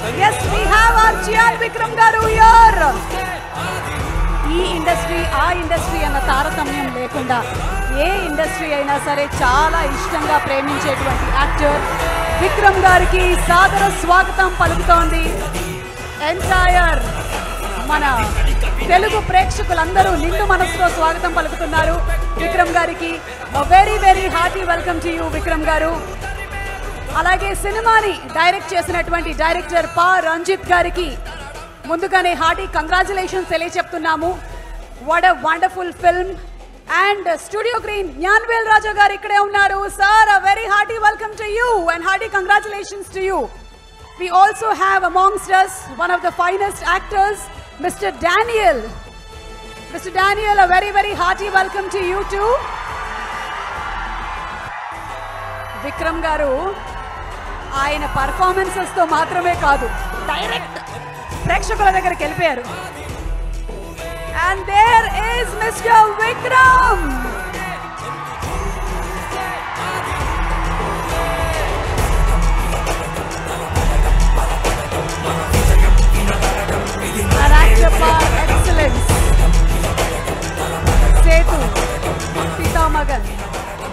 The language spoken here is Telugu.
Yes we have our Chiyaan Vikram garu here ఈ ఇండస్ట్రీ ఆ ఇండస్ట్రీ అన్న తారతమ్యం లేకుండా ఏ ఇండస్ట్రీ అయినా సరే చాలా ఇష్టంగా ప్రేమించేటువంటి యాక్టర్ విక్రమ్ గారికి సాదర స్వాగతం పలుకుతోంది ఎంటైర్ మన తెలుగు ప్రేక్షకులందరూ నిండు మనసుతో స్వాగతం పలుకుతున్నారు విక్రమ్ గారికి very very hearty welcome to you Vikram garu అలాగే సినిమాని డైరెక్ట్ చేసినటువంటి డైరెక్టర్ పా రంజిత్ గారికి ముందుగానే హార్టీ కంగ్రాచులేషన్స్ తెలియచెప్తున్నాము what a wonderful film and Studio Green Gnanavel Raja garu ఇక్కడే ఉన్నారు sir a very hearty welcome to you and hearty congratulations to you We also have amongst us one of the finest actors, Mr. Daniel. Mr. Daniel, a very, very hearty welcome to you too. Vikram garu ఆయన పర్ఫార్మెన్సెస్ తో మాత్రమే కాదు డైరెక్ట్ ప్రేక్షకుల దగ్గరికి వెళ్ళిపోయారు and there is mister Vikram